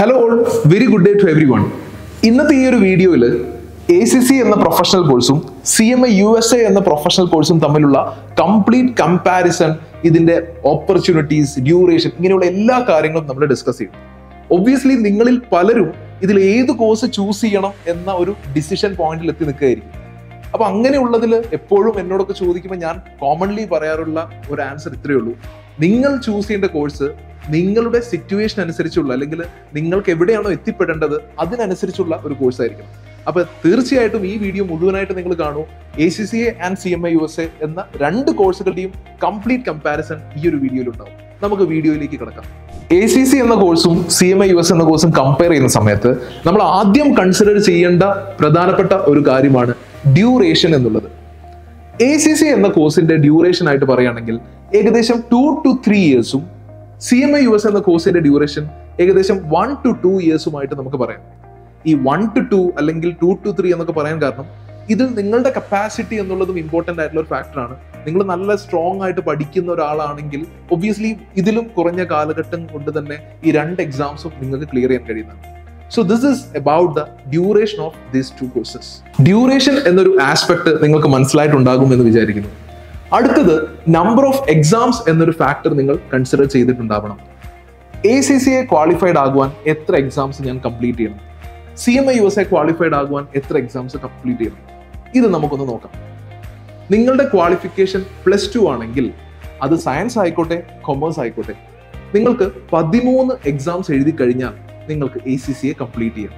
hello all very good day to everyone ഇന്നത്തെ ഈ ഒരു വീഡിയോയിൽ എ സി സി എന്ന പ്രൊഫഷണൽ കോഴ്സും C M I U S A എന്ന പ്രൊഫഷണൽ കോഴ്സും തമ്മിലുള്ള കംപ്ലീറ്റ് കമ്പാരിസൺ ഇതിന്റെ ഓപ്പർച്യൂണിറ്റീസ് ഡ്യൂറേഷൻ ഇങ്ങനെയുള്ള എല്ലാ കാര്യങ്ങളും നമ്മൾ ഡിസ്കസ് ചെയ്യും ഒബ്വിയസ്ലി നിങ്ങളിൽ പലരും ഇതിൽ ഏത് കോഴ്സ് ചൂസ് ചെയ്യണം എന്ന ഒരു ഡിസിഷൻ പോയിന്റിൽ എത്തി നിൽക്കുകയായിരിക്കും അപ്പൊ അങ്ങനെയുള്ളതിൽ എപ്പോഴും എന്നോടൊക്കെ ചോദിക്കുമ്പോൾ ഞാൻ കോമൺലി പറയാറുള്ള ഒരു ആൻസർ ഇത്രയേ ഉള്ളൂ നിങ്ങൾ ചൂസ് ചെയ്യേണ്ട കോഴ്സ് നിങ്ങളുടെ സിറ്റുവേഷൻ അനുസരിച്ചുള്ള അല്ലെങ്കിൽ നിങ്ങൾക്ക് എവിടെയാണോ എത്തിപ്പെടേണ്ടത് അതിനനുസരിച്ചുള്ള ഒരു കോഴ്സ് ആയിരിക്കണം അപ്പൊ തീർച്ചയായിട്ടും ഈ വീഡിയോ മുഴുവനായിട്ട് നിങ്ങൾ കാണൂ A C C A and C M I U S A എന്ന രണ്ട് കോഴ്സുകളുടെയും കംപ്ലീറ്റ് കമ്പാരിസൺ ഈ ഒരു വീഡിയോയിൽ ഉണ്ടാവും നമുക്ക് വീഡിയോയിലേക്ക് കിടക്കാം എ സി സി എന്ന കോഴ്സും C M I U S എന്ന കോഴ്സും കമ്പയർ ചെയ്യുന്ന സമയത്ത് നമ്മൾ ആദ്യം കൺസിഡർ ചെയ്യേണ്ട പ്രധാനപ്പെട്ട ഒരു കാര്യമാണ് ഡ്യൂറേഷൻ എന്നുള്ളത് എ സി സി എന്ന കോഴ്സിന്റെ ഡ്യൂറേഷൻ ആയിട്ട് പറയുകയാണെങ്കിൽ ഏകദേശം ടു ടു ത്രീ ഇയേഴ്സും C M I U S എന്ന കോഴ്സിന്റെ ഡ്യൂറേഷൻ ഏകദേശം വൺ ടു ടു ഇയേഴ്സുമായിട്ട് നമുക്ക് പറയാം ഈ വൺ ടു ടു അല്ലെങ്കിൽ ടു ടു ത്രീ എന്നൊക്കെ പറയാൻ കാരണം ഇതിൽ നിങ്ങളുടെ കപ്പാസിറ്റി എന്നുള്ളതും ഇമ്പോർട്ടന്റ് ആയിട്ടുള്ള ഒരു ഫാക്ടറാണ് നിങ്ങൾ നല്ല സ്ട്രോങ് ആയിട്ട് പഠിക്കുന്ന ഒരാളാണെങ്കിൽ ഒബ്വിയസ്ലി ഇതിലും കുറഞ്ഞ കാലഘട്ടം കൊണ്ട് തന്നെ ഈ രണ്ട് എക്സാംസും നിങ്ങൾക്ക് ക്ലിയർ ചെയ്യാൻ കഴിയുന്നതാണ് so this is about the duration of these two courses duration എന്നൊരു ആസ്പെക്ട് നിങ്ങൾക്ക് മനസ്സിലായിട്ടുണ്ടാകും എന്ന് വിചാരിക്കുന്നു അടുത്തത് നമ്പർ ഓഫ് എക്സാംസ് എന്നൊരു ഫാക്ടർ നിങ്ങൾ കൺസിഡർ ചെയ്തിട്ടുണ്ടാവണം A C C A qualified ആകുവാൻ എത്ര എക്സാംസ് ഞാൻ കംപ്ലീറ്റ് ചെയ്യണം C M I U S A qualified ആകുവാൻ എത്ര എക്സാംസ് കംപ്ലീറ്റ് ചെയ്യണം ഇത് നമുക്കൊന്ന് നോക്കാം നിങ്ങളുടെ ക്വാളിഫിക്കേഷൻ പ്ലസ് ടു ആണെങ്കിൽ അത് സയൻസ് ആയിക്കോട്ടെ കൊമേഴ്സ് ആയിക്കോട്ടെ നിങ്ങൾക്ക് പതിമൂന്ന് എക്സാംസ് എഴുതി കഴിഞ്ഞാൽ നിങ്ങൾക്ക് A C C A complete ചെയ്യാം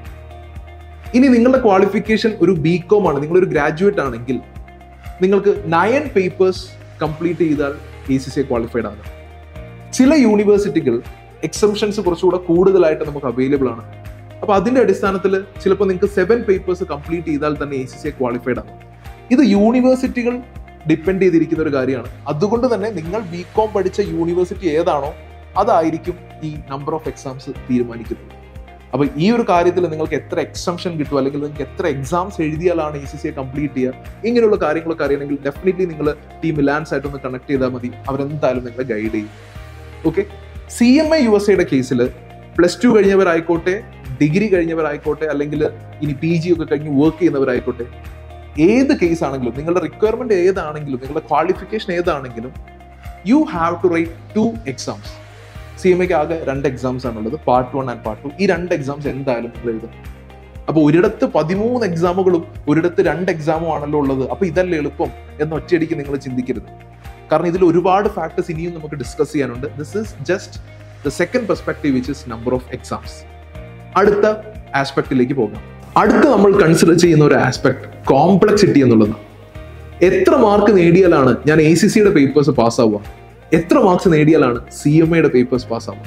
ഇനി നിങ്ങളുടെ ക്വാളിഫിക്കേഷൻ ഒരു ബി കോം ആണ് നിങ്ങളൊരു ഗ്രാജുവേറ്റ് ആണെങ്കിൽ നിങ്ങൾക്ക് നയൻ പേപ്പേഴ്സ് കംപ്ലീറ്റ് ചെയ്താൽ A C C A qualified ആകാം ചില യൂണിവേഴ്സിറ്റികൾ എക്സംഷൻസ് കുറച്ചുകൂടെ കൂടുതലായിട്ട് നമുക്ക് അവൈലബിൾ ആണ് അപ്പൊ അതിന്റെ അടിസ്ഥാനത്തിൽ ചിലപ്പോൾ നിങ്ങൾക്ക് സെവൻ പേപ്പേഴ്സ് കംപ്ലീറ്റ് ചെയ്താൽ തന്നെ A C C A qualified ആകും ഇത് യൂണിവേഴ്സിറ്റികൾ ഡിപ്പെൻഡ് ചെയ്തിരിക്കുന്ന ഒരു കാര്യമാണ് അതുകൊണ്ട് തന്നെ നിങ്ങൾ ബി കോം പഠിച്ച യൂണിവേഴ്സിറ്റി ഏതാണോ അതായിരിക്കും ഈ നമ്പർ ഓഫ് എക്സാംസ് തീരുമാനിക്കുന്നത് അപ്പൊ ഈ ഒരു കാര്യത്തിൽ നിങ്ങൾക്ക് എത്ര എക്സംഷൻ കിട്ടും അല്ലെങ്കിൽ നിങ്ങൾക്ക് എത്ര എക്സാംസ് എഴുതിയാലാണ് A C C A complete ചെയ്യുക ഇങ്ങനെയുള്ള കാര്യങ്ങളൊക്കെ അറിയണമെങ്കിൽ ഡെഫിനറ്റ്ലി നിങ്ങൾ ടീം ഇലാൻസ് ആയിട്ടൊന്ന് കണക്ട് ചെയ്താൽ മതി അവരെന്തായാലും നിങ്ങളെ ഗൈഡ് ചെയ്യും okay C M I U S എയുടെ കേസിൽ പ്ലസ് ടു കഴിഞ്ഞവരായിക്കോട്ടെ ഡിഗ്രി കഴിഞ്ഞവരായിക്കോട്ടെ അല്ലെങ്കിൽ ഇനി പി ജി ഒക്കെ കഴിഞ്ഞ് വർക്ക് ചെയ്യുന്നവരായിക്കോട്ടെ ഏത് കേസ് ആണെങ്കിലും നിങ്ങളുടെ റിക്വയർമെന്റ് ഏതാണെങ്കിലും നിങ്ങളുടെ ക്വാളിഫിക്കേഷൻ ഏതാണെങ്കിലും you have to write two exams C M ഐക്ക് ആകെ രണ്ട് എക്സാംസ് ആണുള്ളത് part one and part two ഈ രണ്ട് എക്സാംസ് എന്തായാലും നിങ്ങൾ എഴുതും അപ്പൊ ഒരിടത്ത് പതിമൂന്ന് എക്സാമുകളും ഒരിടത്ത് രണ്ട് എക്സാമും ആണല്ലോ ഉള്ളത് അപ്പൊ ഇതല്ലേ എളുപ്പം എന്ന് ഒറ്റയടിക്ക് നിങ്ങൾ ചിന്തിക്കരുത് കാരണം ഇതിൽ ഒരുപാട് ഫാക്ടേഴ്സ് ഇനിയും നമുക്ക് ഡിസ്കസ് ചെയ്യാനുണ്ട് this is just the second perspective which is number of exams അടുത്ത ആസ്പെക്റ്റിലേക്ക് പോകാം അടുത്ത നമ്മൾ കൺസിഡർ ചെയ്യുന്ന ഒരു ആസ്പെക്ട് കോംപ്ലക്സിറ്റി എന്നുള്ളതാണ് എത്ര മാർക്ക് നേടിയാലാണ് ഞാൻ എ സി സിയുടെ പേപ്പേഴ്സ് പാസ്സാവുക എത്ര മാർക്സ് നേടിയാലാണ് സി എം ഐയുടെ പേപ്പേഴ്സ് പാസ്സാവുക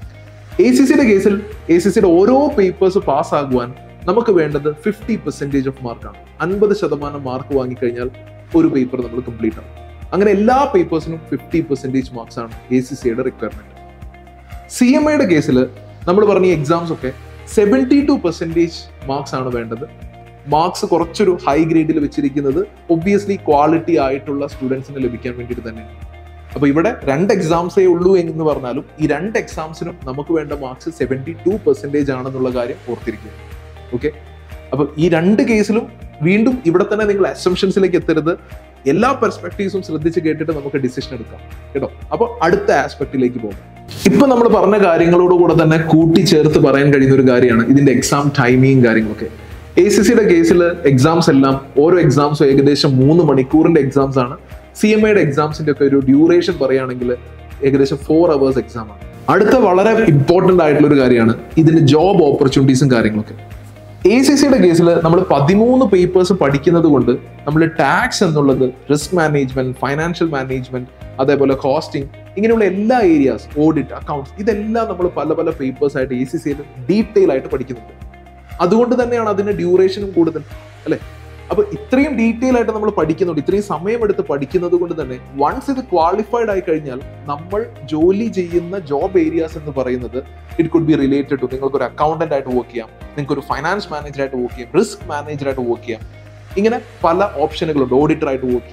എ സി സിയുടെ കേസിൽ എ സി സിയുടെ ഓരോ പേപ്പേഴ്സ് പാസ്സാകുവാൻ നമുക്ക് വേണ്ടത് ഫിഫ്റ്റി പെർസെൻറ്റേജ് ഓഫ് മാർക്കാണ് അൻപത് ശതമാനം മാർക്ക് വാങ്ങിക്കഴിഞ്ഞാൽ ഒരു പേപ്പർ നമ്മൾ കംപ്ലീറ്റ് ആവും അങ്ങനെ എല്ലാ പേപ്പേഴ്സിനും ഫിഫ്റ്റി പെർസെൻറ്റേജ് മാർക്സ് ആണ് എ സി സിയുടെ റിക്വയർമെന്റ് സി എം ഐയുടെ കേസിൽ നമ്മൾ പറഞ്ഞ എക്സാംസ് ഒക്കെ സെവൻറ്റി ടു പെർസെൻറ്റേജ് മാർക്സ് ആണ് വേണ്ടത് മാർക്സ് കുറച്ചൊരു ഹൈ ഗ്രേഡിൽ വെച്ചിരിക്കുന്നത് ഒബ്വിയസ്ലി ക്വാളിറ്റി ആയിട്ടുള്ള സ്റ്റുഡൻസിന് ലഭിക്കാൻ വേണ്ടിയിട്ട് തന്നെയാണ് അപ്പൊ ഇവിടെ രണ്ട് എക്സാംസേ ഉള്ളൂ എന്ന് പറഞ്ഞാലും ഈ രണ്ട് എക്സാംസിനും നമുക്ക് വേണ്ട മാർക്സ് സെവൻറ്റി ടു പെർസെൻറ്റേജ് ആണെന്നുള്ള കാര്യം ഓർത്തിരിക്കുക ഓക്കെ അപ്പൊ ഈ രണ്ട് കേസിലും വീണ്ടും ഇവിടെ തന്നെ നിങ്ങൾ അസംഷൻസിലേക്ക് എത്തരുത് എല്ലാ പെർസ്പെക്ടീവ്സും ശ്രദ്ധിച്ച് കേട്ടിട്ട് നമുക്ക് ഡിസിഷൻ എടുക്കാം കേട്ടോ അപ്പൊ അടുത്ത ആസ്പെക്റ്റിലേക്ക് പോകാം ഇപ്പൊ നമ്മൾ പറഞ്ഞ കാര്യങ്ങളോട് കൂടെ തന്നെ കൂട്ടിച്ചേർത്ത് പറയാൻ കഴിയുന്ന ഒരു കാര്യമാണ് ഇതിന്റെ എക്സാം ടൈമിങ് കാര്യങ്ങളൊക്കെ എ സി സിയുടെ കേസിൽ എക്സാംസ് എല്ലാം ഓരോ എക്സാംസും ഏകദേശം മൂന്ന് മണിക്കൂറിന്റെ എക്സാംസ് ആണ് സി എം ഐയുടെ എക്സാംസിന്റെ ഒക്കെ ഒരു ഡ്യൂറേഷൻ പറയുകയാണെങ്കിൽ ഏകദേശം ഫോർ അവേഴ്സ് എക്സാം ആണ് അടുത്ത വളരെ ഇമ്പോർട്ടന്റ് ആയിട്ടുള്ള ഒരു കാര്യമാണ് ഇതിന്റെ ജോബ് ഓപ്പർച്യൂണിറ്റീസും കാര്യങ്ങളൊക്കെ എ സി സിയുടെ കേസിൽ നമ്മൾ പതിമൂന്ന് പേപ്പേഴ്സ് പഠിക്കുന്നത് കൊണ്ട് നമ്മൾ ടാക്സ് എന്നുള്ളത് റിസ്ക് മാനേജ്മെന്റ് ഫൈനാൻഷ്യൽ മാനേജ്മെന്റ് അതേപോലെ കോസ്റ്റിംഗ് ഇങ്ങനെയുള്ള എല്ലാ ഏരിയാസ് ഓഡിറ്റ് അക്കൗണ്ട്സ് ഇതെല്ലാം നമ്മൾ പല പല പേപ്പേഴ്സ് ആയിട്ട് എ സി സിയിൽ ഡീറ്റെയിൽ ആയിട്ട് പഠിക്കുന്നുണ്ട് അതുകൊണ്ട് തന്നെയാണ് അതിന്റെ ഡ്യൂറേഷനും കൂടുതൽ അല്ലെ അപ്പൊ ഇത്രയും ഡീറ്റെയിൽ ആയിട്ട് നമ്മൾ പഠിക്കുന്നുണ്ട് ഇത്രയും സമയമെടുത്ത് പഠിക്കുന്നത് കൊണ്ട് തന്നെ വൺസ് ഇത് ക്വാളിഫൈഡ് ആയി കഴിഞ്ഞാൽ നമ്മൾ ജോലി ചെയ്യുന്ന ജോബ് ഏരിയാസ് എന്ന് പറയുന്നത് it could be related to നിങ്ങൾക്ക് ഒരു അക്കൗണ്ടന്റ് ആയിട്ട് വർക്ക് ചെയ്യാം നിങ്ങൾക്ക് ഒരു ഫൈനാൻസ് മാനേജർ ആയിട്ട് വർക്ക് ചെയ്യാം റിസ്ക് മാനേജർ ആയിട്ട് വർക്ക് ചെയ്യാം ഇങ്ങനെ പല ഓപ്ഷനുകളുണ്ട് ഓഡിറ്റർ ആയിട്ട് വർക്ക് ചെയ്യാം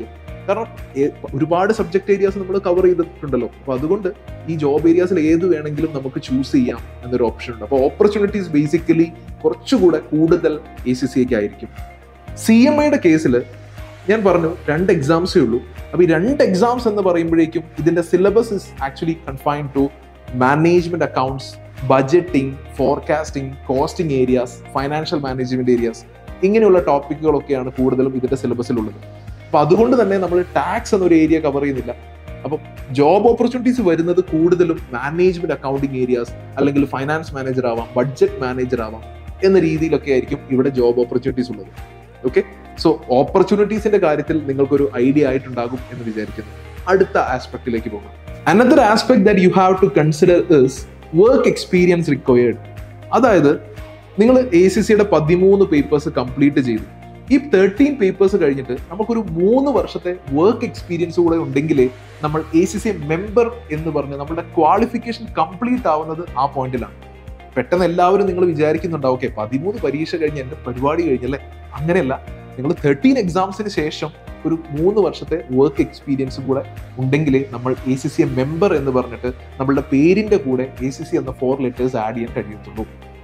കാരണം ഏ- ഒരുപാട് സബ്ജക്ട് ഏരിയാസ് നമ്മൾ കവർ ചെയ്തിട്ടുണ്ടല്ലോ അപ്പൊ അതുകൊണ്ട് ഈ ജോബ് ഏരിയാസിൽ ഏത് വേണമെങ്കിലും നമുക്ക് ചൂസ് ചെയ്യാം എന്നൊരു ഓപ്ഷൻ ഉണ്ട് അപ്പോൾ ഓപ്പർച്യൂണിറ്റീസ് ബേസിക്കലി കുറച്ചുകൂടെ കൂടുതൽ എ സി സി ഒക്കെ ആയിരിക്കും സി എം ഐയുടെ കേസിൽ ഞാൻ പറഞ്ഞു രണ്ട് എക്സാംസേ ഉള്ളൂ അപ്പൊ ഈ രണ്ട് എക്സാംസ് എന്ന് പറയുമ്പോഴേക്കും ഇതിന്റെ syllabus is actually confine to management accounts budgeting forecasting costing areas financial management areas ഇങ്ങനെയുള്ള ടോപ്പിക്കുകളൊക്കെയാണ് കൂടുതലും ഇതിന്റെ സിലബസിലുള്ളത് അപ്പൊ അതുകൊണ്ട് തന്നെ നമ്മൾ ടാക്സ് എന്നൊരു ഏരിയ കവർ ചെയ്യുന്നില്ല അപ്പം ജോബ് ഓപ്പർച്യൂണിറ്റീസ് വരുന്നത് കൂടുതലും മാനേജ്മെന്റ് അക്കൗണ്ടിങ് ഏരിയാസ് അല്ലെങ്കിൽ ഫൈനാൻസ് മാനേജർ ആവാം ബഡ്ജറ്റ് മാനേജർ ആവാം എന്ന രീതിയിലൊക്കെ ആയിരിക്കും ഇവിടെ ജോബ് ഓപ്പർച്യൂണിറ്റീസ് ഉള്ളത് ഓക്കെ സോ ഓപ്പർച്യൂണിറ്റീസിന്റെ കാര്യത്തിൽ നിങ്ങൾക്കൊരു ഐഡിയ ആയിട്ടുണ്ടാകും എന്ന് വിചാരിക്കുന്നു അടുത്ത ആസ്പെക്റ്റിലേക്ക് പോകാം another aspect that you have to consider is work experience required അതായത് നിങ്ങൾ എ സി സിയുടെ പതിമൂന്ന് പേപ്പേഴ്സ് കംപ്ലീറ്റ് ചെയ്തു ഈ തേർട്ടീൻ പേപ്പേഴ്സ് കഴിഞ്ഞിട്ട് നമുക്കൊരു മൂന്ന് വർഷത്തെ വർക്ക് എക്സ്പീരിയൻസ് കൂടെ ഉണ്ടെങ്കിലേ നമ്മൾ എ സി സി മെമ്പർ എന്ന് പറഞ്ഞ് നമ്മുടെ ക്വാളിഫിക്കേഷൻ കംപ്ലീറ്റ് ആവുന്നത് ആ പോയിന്റിലാണ് പെട്ടെന്ന് എല്ലാവരും നിങ്ങൾ വിചാരിക്കുന്നുണ്ടാവും ഓക്കെ പതിമൂന്ന് പരീക്ഷ കഴിഞ്ഞ് എന്റെ പരിപാടി കഴിഞ്ഞല്ലേ അങ്ങനെയല്ല നിങ്ങൾ തേർട്ടീൻ എക്സാംസിന് ശേഷം ഒരു മൂന്ന് വർഷത്തെ വർക്ക് എക്സ്പീരിയൻസും കൂടെ ഉണ്ടെങ്കിലേ നമ്മൾ എ സി സി മെമ്പർ എന്ന് പറഞ്ഞിട്ട് നമ്മളുടെ പേരിന്റെ കൂടെ എ സി സി എന്ന ഫോർ ലെറ്റേഴ്സ് ആഡ് ചെയ്യാൻ കഴിയത്തുള്ളൂ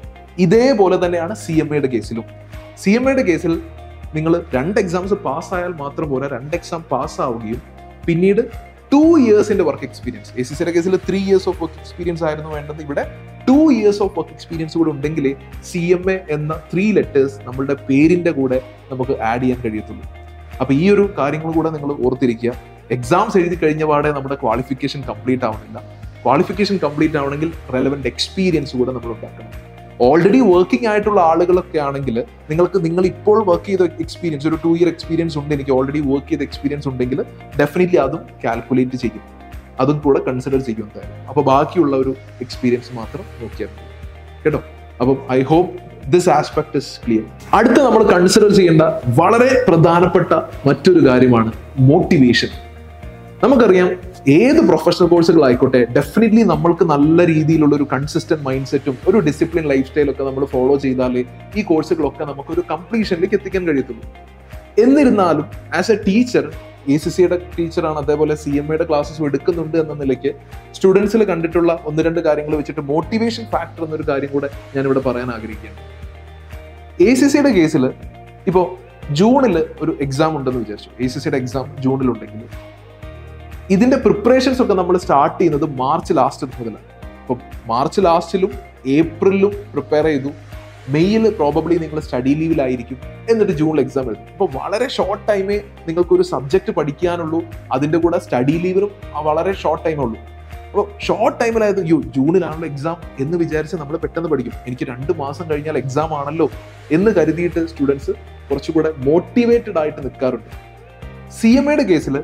ഇതേപോലെ തന്നെയാണ് സി എം എയുടെ കേസിലും സി എം എയുടെ കേസിൽ നിങ്ങൾ രണ്ട് എക്സാംസ് പാസ്സായാൽ മാത്രം പോരാ രണ്ട് എക്സാം പാസ്സാവുകയും പിന്നീട് ടു ഇയേഴ്സിന്റെ വർക്ക് എക്സ്പീരിയൻസ് എ സി സിയുടെ കേസിൽ three years of work experience ആയിരുന്നു വേണ്ടത് ഇവിടെ two years of work experience കൂടെ ഉണ്ടെങ്കിലേ സി എം എ എന്ന ത്രീ ലെറ്റേഴ്സ് നമ്മളുടെ പേരിന്റെ കൂടെ നമുക്ക് ആഡ് ചെയ്യാൻ കഴിയത്തുള്ളൂ അപ്പൊ ഈ ഒരു കാര്യങ്ങൾ കൂടെ നിങ്ങൾ ഓർത്തിരിക്കുക എക്സാംസ് എഴുതി കഴിഞ്ഞ പാടെ നമ്മുടെ ക്വാളിഫിക്കേഷൻ കംപ്ലീറ്റ് ആവുന്നില്ല ക്വാളിഫിക്കേഷൻ കംപ്ലീറ്റ് ആവണമെങ്കിൽ റെലവെന്റ് എക്സ്പീരിയൻസ് കൂടെ നമ്മൾ ഉണ്ടാക്കണം ഓൾറെഡി വർക്കിംഗ് ആയിട്ടുള്ള ആളുകളൊക്കെ ആണെങ്കിൽ നിങ്ങൾക്ക് നിങ്ങൾ ഇപ്പോൾ വർക്ക് ചെയ്ത എക്സ്പീരിയൻസ് ഒരു ടു ഇയർ എക്സ്പീരിയൻസ് ഉണ്ട് എനിക്ക് ഓൾറെഡി വർക്ക് ചെയ്ത എക്സ്പീരിയൻസ് ഉണ്ടെങ്കിൽ ഡെഫിനറ്റ്ലി അതും കാൽക്കുലേറ്റ് ചെയ്യും അതും കൂടെ കൺസിഡർ ചെയ്യും എന്തായാലും അപ്പൊ ബാക്കിയുള്ള ഒരു എക്സ്പീരിയൻസ് മാത്രം നോക്കിയാൽ മതി കേട്ടോ അപ്പം I hope this aspect is clear അടുത്ത നമ്മൾ കൺസിഡർ ചെയ്യേണ്ട വളരെ പ്രധാനപ്പെട്ട മറ്റൊരു കാര്യമാണ് മോട്ടിവേഷൻ നമുക്കറിയാം ഏത് പ്രൊഫഷണൽ കോഴ്സുകൾ ആയിക്കോട്ടെ ഡെഫിനറ്റ്ലി നമ്മൾക്ക് നല്ല രീതിയിലുള്ള ഒരു കൺസിസ്റ്റന്റ് മൈൻഡ് സെറ്റും ഒരു ഡിസിപ്ലിൻ ലൈഫ് സ്റ്റൈലും ഒക്കെ നമ്മൾ ഫോളോ ചെയ്താലേ ഈ കോഴ്സുകളൊക്കെ നമുക്ക് ഒരു കംപ്ലീഷനിലേക്ക് എത്തിക്കാൻ കഴിയത്തുള്ളൂ എന്നിരുന്നാലും as a teacher A C സിയുടെ ടീച്ചറാണ് അതേപോലെ സി എം എയുടെ ക്ലാസ്സസ് എടുക്കുന്നുണ്ട് എന്ന നിലയ്ക്ക് സ്റ്റുഡൻസിൽ കണ്ടിട്ടുള്ള ഒന്ന് രണ്ട് കാര്യങ്ങൾ വെച്ചിട്ട് മോട്ടിവേഷൻ ഫാക്ടർ എന്നൊരു കാര്യം കൂടെ ഞാൻ ഇവിടെ പറയാൻ ആഗ്രഹിക്കുകയാണ് എ സി സിയുടെ കേസിൽ ഇപ്പോൾ ജൂണിൽ ഒരു എക്സാം ഉണ്ടെന്ന് വിചാരിച്ചു എ സി സിയുടെ എക്സാം ജൂണിലുണ്ടെങ്കിൽ ഇതിന്റെ പ്രിപ്പറേഷൻസ് ഒക്കെ നമ്മൾ സ്റ്റാർട്ട് ചെയ്യുന്നത് മാർച്ച് ലാസ്റ്റ് മുതലാണ് ഇപ്പം മാർച്ച് ലാസ്റ്റിലും ഏപ്രിലും പ്രിപ്പയർ ചെയ്തു മെയ്യിൽ പ്രോബബ്ലി നിങ്ങൾ സ്റ്റഡി ലീവിലായിരിക്കും എന്നിട്ട് ജൂണിൽ എക്സാം എഴുതും അപ്പോൾ വളരെ ഷോർട്ട് ടൈമേ നിങ്ങൾക്ക് ഒരു സബ്ജക്ട് പഠിക്കാനുള്ളൂ അതിന്റെ കൂടെ സ്റ്റഡി ലീവിനും വളരെ ഷോർട്ട് ടൈമേ ഉള്ളൂ അപ്പോൾ ഷോർട്ട് ടൈമിലായത് യോ ജൂണിലാണല്ലോ എക്സാം എന്ന് വിചാരിച്ച് നമ്മൾ പെട്ടെന്ന് പഠിക്കും എനിക്ക് രണ്ട് മാസം കഴിഞ്ഞാൽ എക്സാം ആണല്ലോ എന്ന് കരുതിയിട്ട് സ്റ്റുഡൻസ് കുറച്ചുകൂടെ മോട്ടിവേറ്റഡ് ആയിട്ട് നിൽക്കാറുണ്ട് സി എം എയുടെ കേസിൽ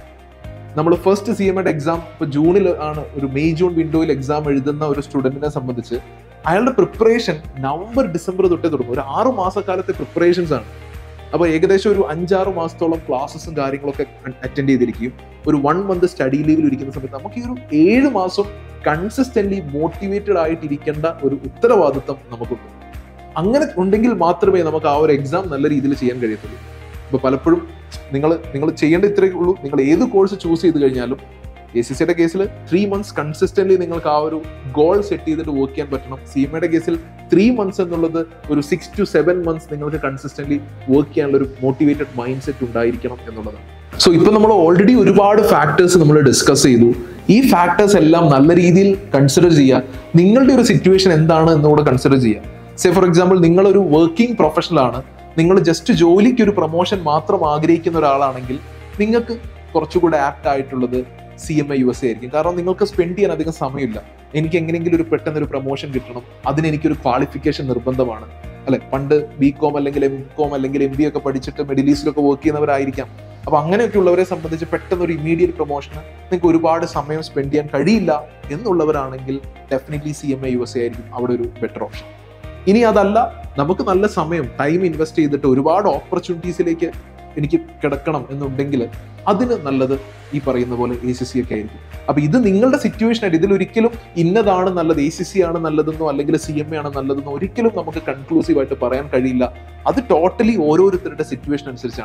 നമ്മൾ ഫസ്റ്റ് സി എം എയുടെ എക്സാം ഇപ്പൊ ജൂണിൽ ആണ് ഒരു മെയ് ജൂൺ വിൻഡോയിൽ എക്സാം എഴുതുന്ന ഒരു സ്റ്റുഡന്റിനെ സംബന്ധിച്ച് അയാളുടെ പ്രിപ്പറേഷൻ നവംബർ ഡിസംബർ തൊട്ടേ തുടങ്ങും ഒരു ആറു മാസക്കാലത്തെ പ്രിപ്പറേഷൻസ് ആണ് അപ്പൊ ഏകദേശം ഒരു അഞ്ചാറ് മാസത്തോളം ക്ലാസ്സസും കാര്യങ്ങളൊക്കെ അറ്റൻഡ് ചെയ്തിരിക്കും ഒരു വൺ മന്ത് സ്റ്റഡി ലീവിൽ ഇരിക്കുന്ന സമയത്ത് നമുക്ക് ഈ ഒരു ഏഴ് മാസം കൺസിസ്റ്റന്റ്ലി മോട്ടിവേറ്റഡ് ആയിട്ടിരിക്കേണ്ട ഒരു ഉത്തരവാദിത്തം നമുക്കുണ്ട് അങ്ങനെ ഉണ്ടെങ്കിൽ മാത്രമേ നമുക്ക് ആ ഒരു എക്സാം നല്ല രീതിയിൽ ചെയ്യാൻ കഴിയത്തുള്ളൂ ഇപ്പൊ പലപ്പോഴും നിങ്ങൾ നിങ്ങൾ ചെയ്യേണ്ട ഇത്രയേ ഉള്ളൂ നിങ്ങൾ ഏത് കോഴ്സ് ചൂസ് ചെയ്ത് കഴിഞ്ഞാലും എ സി സിയുടെ കേസിൽ ത്രീ മന്ത്സ് കൺസിസ്റ്റന്റ്ലി നിങ്ങൾക്ക് ആ ഒരു ഗോൾ സെറ്റ് ചെയ്തിട്ട് വർക്ക് ചെയ്യാൻ പറ്റണം സി എം എയുടെ കേസിൽ ത്രീ മന്ത്സ് എന്നുള്ളത് ഒരു സിക്സ് ടു സെവൻ മന്ത്സ് നിങ്ങൾക്ക് കൺസിസ്റ്റന്റ്ലി വർക്ക് ചെയ്യാനുള്ള ഒരു മോട്ടിവേറ്റഡ് മൈൻഡ് സെറ്റ് ഉണ്ടായിരിക്കണം എന്നുള്ളതാണ് സോ ഇപ്പൊ നമ്മൾ ഓൾറെഡി ഒരുപാട് ഫാക്ടേഴ്സ് നമ്മൾ ഡിസ്കസ് ചെയ്തു ഈ ഫാക്ടേഴ്സ് എല്ലാം നല്ല രീതിയിൽ കൺസിഡർ ചെയ്യുക നിങ്ങളുടെ ഒരു സിറ്റുവേഷൻ എന്താണ് എന്നുകൂടെ കൺസിഡർ ചെയ്യുക സേ ഫോർ എക്സാമ്പിൾ നിങ്ങളൊരു വർക്കിംഗ് പ്രൊഫഷണൽ ആണ് നിങ്ങൾ ജസ്റ്റ് ജോലിക്ക് ഒരു പ്രൊമോഷൻ മാത്രം ആഗ്രഹിക്കുന്ന ഒരാളാണെങ്കിൽ നിങ്ങൾക്ക് കുറച്ചുകൂടെ ആപ്റ്റ് ആയിട്ടുള്ളത് C M I U S A ആയിരിക്കും കാരണം നിങ്ങൾക്ക് സ്പെൻഡ് ചെയ്യാൻ അധികം സമയമില്ല എനിക്ക് എങ്ങനെയെങ്കിലും ഒരു പെട്ടെന്ന് ഒരു പ്രൊമോഷൻ കിട്ടണം അതിന് എനിക്കൊരു ക്വാളിഫിക്കേഷൻ നിർബന്ധമാണ് അല്ലെ പണ്ട് ബി കോം അല്ലെങ്കിൽ എം കോം അല്ലെങ്കിൽ എം ബി ഒക്കെ പഠിച്ചിട്ട് മിഡിൽ ഈസ്റ്റിലൊക്കെ വർക്ക് ചെയ്യുന്നവരായിരിക്കാം അപ്പൊ അങ്ങനെയൊക്കെ ഉള്ളവരെ സംബന്ധിച്ച് പെട്ടെന്ന് ഒരു ഇമീഡിയറ്റ് പ്രൊമോഷന് നിങ്ങൾക്ക് ഒരുപാട് സമയം സ്പെൻഡ് ചെയ്യാൻ കഴിയില്ല എന്നുള്ളവരാണെങ്കിൽ definitely C M I U S A ആയിരിക്കും അവിടെ ഒരു ബെറ്റർ ഓപ്ഷൻ ഇനി അതല്ല നമുക്ക് നല്ല സമയം ടൈം ഇൻവെസ്റ്റ് ചെയ്തിട്ട് ഒരുപാട് ഓപ്പർച്യൂണിറ്റീസിലേക്ക് എനിക്ക് കിടക്കണം എന്നുണ്ടെങ്കിൽ അതിന് നല്ലത് ഈ പറയുന്ന പോലെ എ സി സി ഒക്കെ ആയിരിക്കും അപ്പൊ ഇത് നിങ്ങളുടെ സിറ്റുവേഷൻ ആയിട്ട് ഇതിൽ ഒരിക്കലും ഇന്നതാണ് നല്ലത് എ സി സി ആണ് നല്ലതെന്നോ അല്ലെങ്കിൽ സി എം എ ആണ് നല്ലതെന്നോ ഒരിക്കലും നമുക്ക് കൺക്ലൂസീവ് ആയിട്ട് പറയാൻ കഴിയില്ല അത് ടോട്ടലി ഓരോരുത്തരുടെ സിറ്റുവേഷൻ അനുസരിച്ചാണ്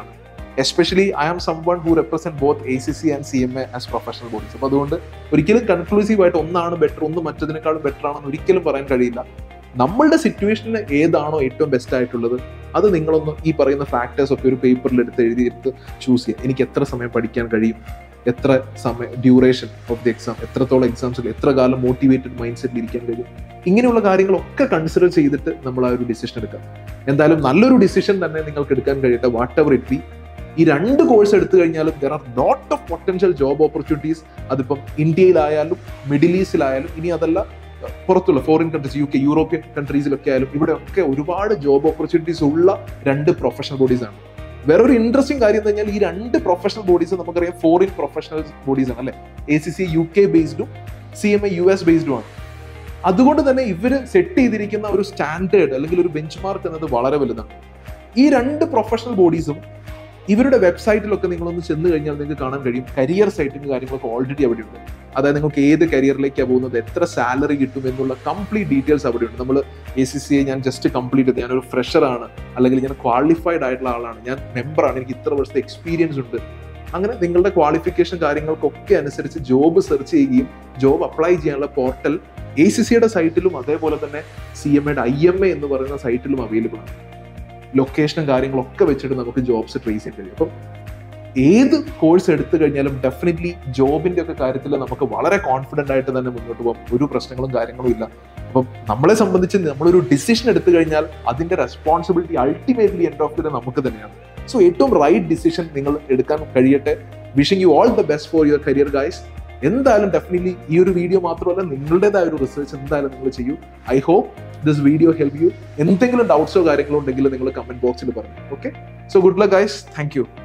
especially I am someone who represent both A C C and C M A as professional bodies അപ്പൊ അതുകൊണ്ട് ഒരിക്കലും കൺക്ലൂസീവ് ആയിട്ട് ഒന്നാണ് ബെറ്റർ ഒന്ന് മറ്റതിനേക്കാളും ബെറ്റർ ആണെന്ന് ഒരിക്കലും പറയാൻ കഴിയില്ല നമ്മളുടെ സിറ്റുവേഷനിൽ ഏതാണോ ഏറ്റവും ബെസ്റ്റ് ആയിട്ടുള്ളത് അത് നിങ്ങളൊന്ന് ഈ പറയുന്ന ഫാക്ടേഴ്സ് ഒക്കെ ഒരു പേപ്പറിൽ എടുത്ത് എഴുതിയെടുത്ത് ചൂസ് ചെയ്യുക എനിക്ക് എത്ര സമയം പഠിക്കാൻ കഴിയും എത്ര സമയം ഡ്യൂറേഷൻ ഓഫ് ദി എക്സാം എത്രത്തോളം എക്സാംസിൽ എത്ര കാലം മോട്ടിവേറ്റഡ് മൈൻഡ് സെറ്റിൽ ഇരിക്കാൻ കഴിയും ഇങ്ങനെയുള്ള കാര്യങ്ങളൊക്കെ കൺസിഡർ ചെയ്തിട്ട് നമ്മൾ ആ ഒരു ഡിസിഷൻ എടുക്കാം എന്തായാലും നല്ലൊരു ഡിസിഷൻ തന്നെ നിങ്ങൾക്ക് എടുക്കാൻ കഴിയട്ടെ വാട്ട് എവർ ഇറ്റ് ബി ഈ രണ്ട് കോഴ്സ് എടുത്തു കഴിഞ്ഞാലും there are lot of potential job opportunities അതിപ്പം ഇന്ത്യയിലായാലും മിഡിൽ ഈസ്റ്റിലായാലും ഇനി അതല്ല പുറത്തുള്ള foreign countries U K European കൺട്രീസിലൊക്കെ ആയാലും ഇവിടെ ഒക്കെ ഒരുപാട് ജോബ് ഓപ്പർച്യൂണിറ്റീസ് ഉള്ള രണ്ട് പ്രൊഫഷണൽ ബോഡീസ് ആണ് വേറൊരു ഇൻട്രസ്റ്റിംഗ് കാര്യം എന്ന് കഴിഞ്ഞാൽ ഈ രണ്ട് പ്രൊഫഷണൽ ബോഡീസ് നമുക്കറിയാം ഫോറിൻ പ്രൊഫഷണൽ ബോഡീസ് ആണ് അല്ലെ A C C U K ബേസ്ഡും C M A U S ബേസ്ഡും ആണ് അതുകൊണ്ട് തന്നെ ഇവര് സെറ്റ് ചെയ്തിരിക്കുന്ന ഒരു സ്റ്റാൻഡേർഡ് അല്ലെങ്കിൽ ഒരു ബെഞ്ച് മാർക്ക് എന്നത് വളരെ വലുതാണ് ഈ രണ്ട് പ്രൊഫഷണൽ ബോഡീസും ഇവരുടെ വെബ്സൈറ്റിലൊക്കെ നിങ്ങളൊന്ന് ചെന്ന് കഴിഞ്ഞാൽ നിങ്ങൾക്ക് കാണാൻ കഴിയും കരിയർ സൈറ്റിംഗ് കാര്യങ്ങളൊക്കെ ഓൾറെഡി അവിടെ ഉണ്ട് അതായത് നിങ്ങൾക്ക് ഏത് കരിയറിലേക്കാണ് പോകുന്നത് എത്ര സാലറി കിട്ടും എന്നുള്ള കംപ്ലീറ്റ് ഡീറ്റെയിൽസ് അവിടെ ഉണ്ട് നമ്മൾ എ സി സി ഞാൻ ജസ്റ്റ് കംപ്ലീറ്റ് ചെയ്ത് ഞാനൊരു ഫ്രഷർ ആണ് അല്ലെങ്കിൽ ഞാൻ ക്വാളിഫൈഡ് ആയിട്ടുള്ള ആളാണ് ഞാൻ മെമ്പറാണ് എനിക്ക് ഇത്ര വർഷത്തെ എക്സ്പീരിയൻസ് ഉണ്ട് അങ്ങനെ നിങ്ങളുടെ ക്വാളിഫിക്കേഷൻ കാര്യങ്ങൾക്കൊക്കെ അനുസരിച്ച് ജോബ് സെർച്ച് ചെയ്യുകയും ജോബ് അപ്ലൈ ചെയ്യാനുള്ള പോർട്ടൽ എ സി സിയുടെ സൈറ്റിലും അതേപോലെ തന്നെ സി എം എയുടെ ഐ എം എ എന്ന് പറയുന്ന സൈറ്റിലും അവൈലബിൾ ആണ് ലൊക്കേഷനും കാര്യങ്ങളൊക്കെ വെച്ചിട്ട് നമുക്ക് ജോബ്സ് ട്രേസ് ചെയ്യാൻ കഴിയും അപ്പം ഏത് കോഴ്സ് എടുത്തു കഴിഞ്ഞാലും ഡെഫിനറ്റ്ലി ജോബിന്റെ ഒക്കെ കാര്യത്തിൽ നമുക്ക് വളരെ കോൺഫിഡന്റ് ആയിട്ട് തന്നെ മുന്നോട്ട് പോകാം ഒരു പ്രശ്നങ്ങളും കാര്യങ്ങളും ഇല്ല അപ്പം നമ്മളെ സംബന്ധിച്ച് നമ്മളൊരു ഡിസിഷൻ എടുത്തു കഴിഞ്ഞാൽ അതിന്റെ responsibility ultimately end of the നമുക്ക് തന്നെയാണ് സോ ഏറ്റവും റൈറ്റ് ഡിസിഷൻ നിങ്ങൾ എടുക്കാൻ കഴിയട്ടെ wishing you all the best for your career guys എന്തായാലും ഡെഫിനറ്റ്ലി ഈ ഒരു വീഡിയോ മാത്രമല്ല നിങ്ങളുടേതായ ഒരു റിസർച്ച് എന്തായാലും നിങ്ങൾ ചെയ്യൂ I hope this video help you എന്തെങ്കിലും ഡൗട്ട്സോ കാര്യങ്ങളോ ഉണ്ടെങ്കിൽ നിങ്ങൾ കമന്റ് ബോക്സിൽ പറഞ്ഞു okay so good luck guys thank U